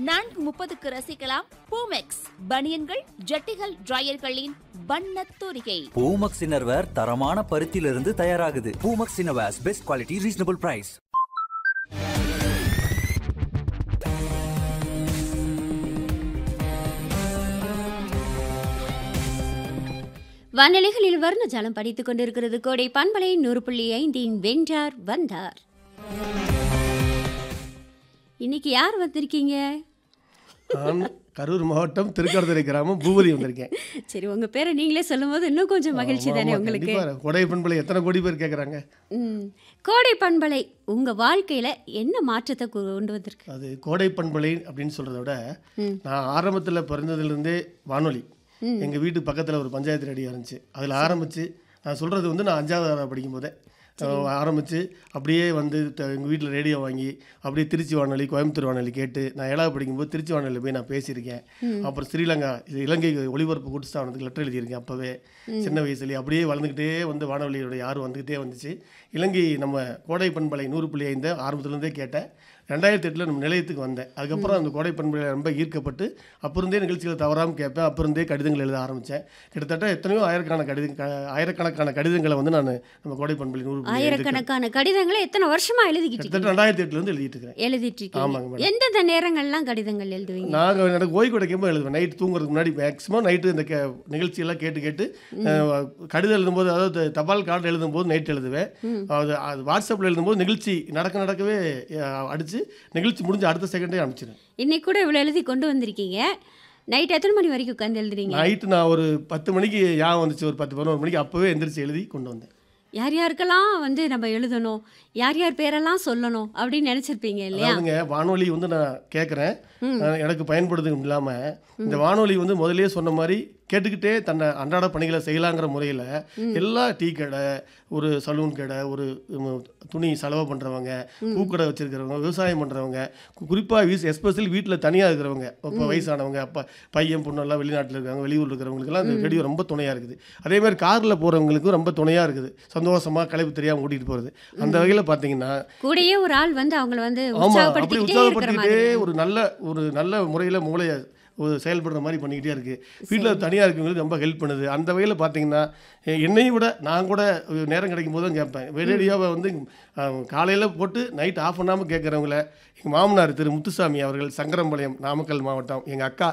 நான்கு முப்பதுக்கு ரசிக்கலாம் பூமெக்ஸ் பனியன்கள் ஜட்டிகள் டிரையர்களின் வண்ணத் தூரிகை பூமக்ஸ் இன்னர்வேர் தரமான பருத்தியிலிருந்து தயாராகுது Poomex innerwears best quality reasonable price வானொலிகளில் வர்ண ஜலம் படித்துக் கொண்டிருக்கிறது கோடை பண்பலை நூறு புள்ளி ஐந்தின் வென்றார் வந்தார் இன்னைக்கு யார் வந்திருக்கீங்க நான் கரூர் மாவட்டம் திருக்கடத்துறை கிராமம் பூபதி வந்திருக்கேன் சரி உங்க பேரை நீங்களே சொல்லும்போது இன்னும் கொஞ்சம் மகிழ்ச்சி தானே ஆமா, உங்களுக்கு கண்டிப்பா. கொடை பண்பலை எத்தனை கோடி பேர் கேட்குறாங்க ம். கோடை பண்பலை உங்க வாழ்க்கையில என்ன மாற்றத்தை கொண்டு வந்திருக்கு அது கோடை பண்பலை அப்படின்னு சொல்கிறத விட நான் ஆரம்பத்தில் பிறந்ததுலேருந்தே வானொலி எங்கள் வீட்டு பக்கத்தில் ஒரு பஞ்சாயத்து ரேடியோ இருந்துச்சு அதில் ஆரம்பித்து நான் சொல்கிறது வந்து நான் அஞ்சாவது படிக்கும் போதே ஆரம்பித்து அப்படியே வந்து எங்கள் வீட்டில் ரேடியோ வாங்கி அப்படியே திருச்சி வானொலி கோயம்புத்தூர் வானொலி கேட்டு நான் ஏழாவது படிக்கும்போது திருச்சி வானொலி போய் நான் பேசியிருக்கேன் அப்புறம் ஸ்ரீலங்கா இது இலங்கை ஒளிபரப்பு கூட்டுஸ்தாபனத்துக்கு லெட்டர் எழுதியிருக்கேன் அப்போவே சின்ன வயசுலேயே அப்படியே வளர்ந்துக்கிட்டே வந்து வானொலியோட யாரும் வந்துக்கிட்டே வந்துச்சு இலங்கை நம்ம கோடை பண்பலை நூறு புள்ளி ஐந்து ஆரம்பத்துலேருந்தே கேட்டேன் ரெண்டாயிரத்தி எட்டில் நம்ம நிலையத்துக்கு வந்தேன் அதுக்கப்புறம் அந்த கோடை பண்புகளை ரொம்ப ஈர்க்கப்பட்டு அப்பிருந்தே நிகழ்ச்சிகளை தவறாமல் கேட்பேன் அப்பிருந்தே கடிதங்கள் எழுத ஆரம்பித்தேன் கிட்டத்தட்ட எத்தனையோ ஆயிரக்கணக்கான கடித க- ஆயிரக்கணக்கான கடிதங்களை வந்து நான் நம்ம கோடை பண்புலை நூறு புள்ளி ஐந்துக்கு ஆயிரக்கணக்கான கடிதங்களை எத்தனை வருஷமா எழுதிக்கிட்டு கிட்டத்தட்ட இருக்கீங்க ரெண்டாயிரத்தி எட்டுலேருந்து எழுதிட்டு இருக்கிறேன் எழுதிட்டு ஆமாங்க இருக்கீங்க மேடம். எந்தெந்த நேரங்கள்லாம் கடிதங்கள் எழுதுவீங்க நாங்கள் எனக்கு ஓய்வு கிடைக்கும்போது எழுதுவேன் நைட் தூங்குறதுக்கு முன்னாடி மேக்ஸிமம் நைட்டு இந்த கே நிகழ்ச்சியெல்லாம் கேட்டு கேட்டு அஹ், கடிதம் எழுதும்போது அதாவது தபால் கார்டு எழுதும்போது நைட் எழுதுவேன் அது அது வாட்ஸ்அப்பில் எழுதும்போது நிகழ்ச்சி நடக்க நடக்கவே அஹ், அடிச்சு நிகழ்ச்சி முடிஞ்ச அடுத்த செகண்டே அனுப்பிச்சிடுவேன் இன்னைக்கு கூட இவ்வளோ எழுதி கொண்டு வந்திருக்கீங்க நைட் எத்தனை மணி வரைக்கும் உட்காந்து எழுதுறீங்க நைட்டு நான் ஒரு பத்து மணிக்கு ஞாபகம் வந்துச்சு ஒரு பத்து பதினோரு மணிக்கு அப்போவே எந்திரிச்சு எழுதி கொண்டு வந்தேன் யார் யாருக்கெல்லாம் வந்து நம்ம எழுதணும் யார் யார் பேரெல்லாம் சொல்லணும் அப்படின்னு நினைச்சிருப்பீங்க இல்லையா அதாவதுங்க வானொலி வந்து நான் கேட்குறேன் எனக்கு பயன்படுது இல்லாமல் இந்த வானொலி வந்து முதல்லயே சொன்ன மாதிரி கேட்டுக்கிட்டே தன்னை அன்றாட பணிகளை செய்யலாங்கிற முறையில் எல்லா டீ கடை ஒரு சலூன் கடை ஒரு உம், துணி செலவு பண்ணுறவங்க பூக்கடை வச்சுருக்கிறவங்க விவசாயம் பண்ணுறவங்க குறிப்பாக வீஸ் எஸ்பெஷலி வீட்டில் தனியாக இருக்கிறவங்க இப்போ வயசானவங்க அப்பா பையன் பொண்ணெல்லாம் வெளிநாட்டில் இருக்காங்க வெளியூரில் இருக்கிறவங்களுக்குலாம் அந்த ரேடியோ ரொம்ப துணையாக இருக்குது அதே மாதிரி காரில் போகிறவங்களுக்கும் ரொம்ப துணையாக இருக்குது சந்தோஷமாக களைப்பு தெரியாமல் ஓட்டிகிட்டு போகிறது அந்த வகையில் பார்த்தீங்கன்னா கூடயே ஒரு ஆள் வந்து அவங்கள வந்து ஆமா அப்படி உற்சாகப்படுத்திக்கிட்டே இருக்கிற உற்சாகப்படுத்திக்கிட்டே மாதிரி ஒரு நல்ல ஒரு நல்ல முறையில் மூளையை ஒரு செயல்படுற மாதிரி பண்ணிக்கிட்டே இருக்கு வீட்டில் தனியாக இருக்கவங்களுக்கு ரொம்ப ஹெல்ப் பண்ணுது அந்த வகையில் பார்த்தீங்கன்னா எ- என்னையும் விட நான் கூட ஒரு நேரம் கிடைக்கும் போது தான் கேட்பேன் ரேடியோவை வந்து காலையில் போட்டு நைட் ஆஃப் பண்ணாமல் கேட்குறவங்கள எங்கள் மாமனார் திரு முத்துசாமி அவர்கள் சங்கரம்பாளையம் நாமக்கல் மாவட்டம் எங்கள் அக்கா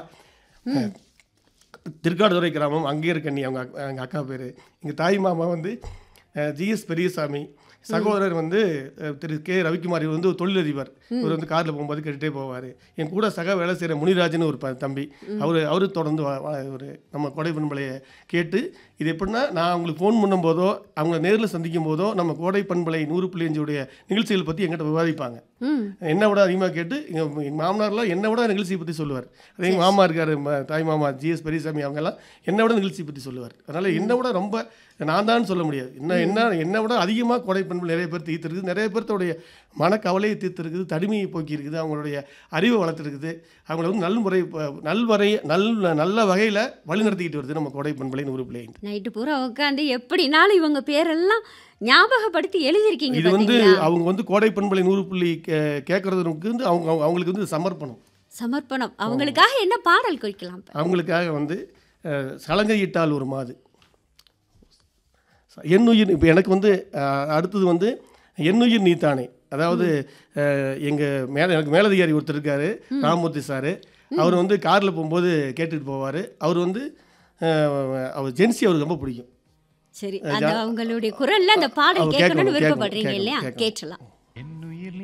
திருக்காடுதுறை கிராமம் அங்கேயர் கண்ணி அவங்க அக்- எங்கள் அக்கா பேர் எங்கள் தாய் மாமா வந்து ஜிஎஸ் பெரியசாமி சகோதரர் வந்து அஹ், திரு கே ரவிக்குமார் இவர் வந்து ஒரு தொழிலதிபர் இவர் வந்து காரில் போகும்போது கேட்டுகிட்டே போவார் என் கூட சக வேலை செய்கிற முனிராஜன் ஒரு ப தம்பி அவர் அவரு தொடர்ந்து வா- வா- ஒரு நம்ம கோடை பண்பலையை கேட்டு இது எப்படின்னா நான் அவங்களுக்கு ஃபோன் பண்ணும்போதோ அவங்க நேரில் சந்திக்கும் போதோ நம்ம கோடை பண்பலை நூறு புள்ளி அஞ்சுடைய நிகழ்ச்சிகள் பற்றி எங்கிட்ட விவாதிப்பாங்க ம் என்னை விட அதிகமாக கேட்டு எங்கள் எங்கள் மாமனார்லாம் என்னை விட நிகழ்ச்சியை பற்றி சொல்லுவார் அதே எங்கள் மாமா இருக்கார் தாய் மாமா ஜிஎஸ் பெரியசாமி அவங்கெல்லாம் என்னை விட நிகழ்ச்சியை பற்றி சொல்லுவார் அதனால் என்னை விட ரொம்ப நான் தான் சொல்ல முடியாது என்ன என்ன என்னை விட அதிகமாக கொடை பண்பு நிறைய பேர் தீர்த்துருக்குது நிறைய பேர்த்தோடைய மனக்கவலையை தீர்த்துருக்குது தனிமையை போக்கி இருக்குது அவங்களுடைய அறிவை வளர்த்துருக்குது அவங்கள வந்து நல்முறை ப- நல்வரை நல் நல்ல வகையில் வழிநடத்திக்கிட்டு வருது நம்ம கொடை பண்பலை நூறு பிள்ளை நைட்டு பூரா உட்காந்து எப்படினாலும் இவங்க பேரெல்லாம் ஞாபகப்படுத்தி எழுதியிருக்கீங்க இது வந்து பாத்தீங்களா அவங்க வந்து கோடை பண்பலை நூறு புள்ளி கே- கேட்கறதுக்கு வந்து அவங்க அவங்க- அவங்களுக்கு வந்து சமர்ப்பணம் சமர்ப்பணம் அவங்களுக்காக என்ன பாடல் குறிக்கலாம் இப்ப? அவங்களுக்காக வந்து அஹ், சலங்கையிட்டால் ஒரு மாது எண்ணுயிர் இப்போ எனக்கு வந்து அஹ், அடுத்தது வந்து எண்ணுயிர் நீத்தானே அதாவது எங்கள் மேலே எனக்கு மேலதிகாரி ஒருத்தர் இருக்கார் ராமமூர்த்தி சார் அவர் வந்து காரில் போகும்போது கேட்டுட்டு போவார் அவர் வந்து அஹ், அவர் ஜென்சி அவருக்கு ரொம்ப பிடிக்கும் சரி அந்த அவங்களுடைய குரல்ல அந்த பாடல் அவங்க கேட்கணும்னு கேட்கணும், விருப்பப்படுறீங்க கேட்கணும், இல்லையா கேட்கணும். கேட்டலாம்